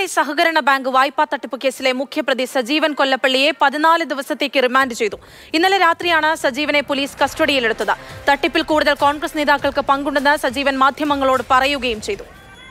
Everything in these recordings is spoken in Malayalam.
സഹകരണ ബാങ്ക് വായ്പാ തട്ടിപ്പ് കേസിലെ മുഖ്യപ്രതി സജീവൻ കൊല്ലപ്പള്ളിയെ പതിനാല് ദിവസത്തേക്ക് റിമാൻഡ് ചെയ്തു ഇന്നലെ രാത്രിയാണ് സജീവനെ പോലീസ് കസ്റ്റഡിയിലെടുത്തത് തട്ടിപ്പിൽ കൂടുതൽ കോൺഗ്രസ് നേതാക്കൾക്ക് പങ്കുണ്ടെന്ന് സജീവൻ മാധ്യമങ്ങളോട് പറയുകയും ചെയ്തു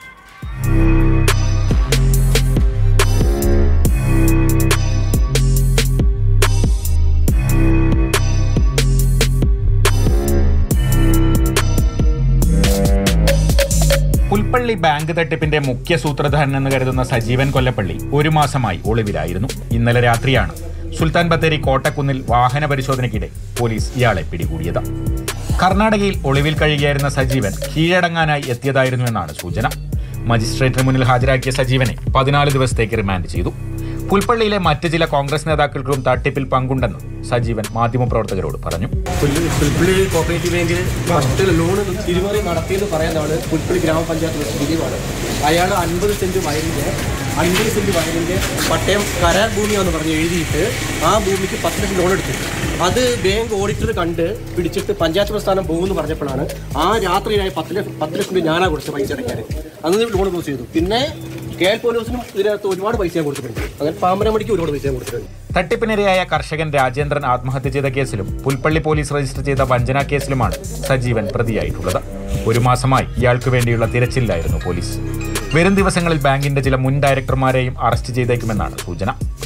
പുൽപ്പള്ളി ബാങ്ക് തട്ടിപ്പിന്റെ മുഖ്യ സൂത്രധാരൻ എന്ന് കരുതുന്ന സജീവൻ കൊല്ലപ്പള്ളി ഒരു മാസമായി ഒളിവിലായിരുന്നു ഇന്നലെ രാത്രിയാണ് സുൽത്താൻ ബത്തേരി കോട്ടക്കുന്നിൽ വാഹന പരിശോധനയ്ക്കിടെ പോലീസ് ഇയാളെ പിടികൂടിയത് കർണാടകയിൽ ഒളിവിൽ കഴിയുകയായിരുന്ന സജീവൻ കീഴടങ്ങാനായി എത്തിയതായിരുന്നുവെന്നാണ് സൂചന മജിസ്ട്രേറ്റിന് മുന്നിൽ ഹാജരാക്കിയ സജീവനെ പതിനാല് ദിവസത്തേക്ക് റിമാൻഡ് ചെയ്തു പുൽപ്പള്ളിയിലെ മറ്റ് ചില കോൺഗ്രസ് നേതാക്കൾക്കും തട്ടിപ്പിൽ പങ്കുണ്ടെന്ന് സജീവൻ മാധ്യമപ്രവർത്തകരോട് പറഞ്ഞു പുൽ- പുൽപ്പള്ളി കോപ്പറേറ്റീവ് ബാങ്കിൽ ഫസ്റ്റ് ലോൺ തിരിമറി നടത്തിയെന്ന് പറയുന്നതാണ് പുൽപ്പള്ളി ഗ്രാമപഞ്ചായത്ത് വെച്ച് ദിലീപാണ് അയാൾ അൻപത് സെന്റ് വയലിന്റെ അൻപത് സെന്റ് വയലിന്റെ പട്ടയം കരാർ ഭൂമിയാന്ന് പറഞ്ഞ് എഴുതിയിട്ട് ആ ഭൂമിക്ക് പത്ത് ലക്ഷം ലോൺ എടുത്തു അത് ബാങ്ക് ഓഡിറ്റർ കണ്ട് പിടിച്ചിട്ട് പഞ്ചായത്ത് പ്രസ്ഥാനം പോകുമെന്ന് പറഞ്ഞപ്പോഴാണ് ആ രാത്രിയിലായി പത്ത് ലക്ഷം പത്ത് ലക്ഷം രൂപ ഞാനാ കൊടുത്തത് പൈസ അടയ്ക്കാൻ അന്ന് ലോൺ ക്ലോസ് ചെയ്തു പിന്നെ കെ എൽ പോലീസിനും ഇതിനകത്ത് ഒരുപാട് പൈസ ഞാൻ കൊടുത്തിട്ടുണ്ട് അങ്ങനെ പാമ്പനമടിക്ക് ഒരുപാട് പൈസ ഞാൻ കൊടുത്തിട്ടുണ്ട് തട്ടിപ്പിനിരയായ കർഷകൻ രാജേന്ദ്രൻ ആത്മഹത്യ ചെയ്ത കേസിലും പുൽപ്പള്ളി പോലീസ് രജിസ്റ്റർ ചെയ്ത വഞ്ചന കേസിലുമാണ് സജീവൻ പ്രതിയായിട്ടുള്ളത് ഒരു മാസമായി ഇയാൾക്ക് വേണ്ടിയുള്ള തിരച്ചിലായിരുന്നു പോലീസ് വരും ദിവസങ്ങളിൽ ബാങ്കിന്റെ ചില മുൻ ഡയറക്ടർമാരെയും അറസ്റ്റ് ചെയ്തേക്കുമെന്നാണ് സൂചന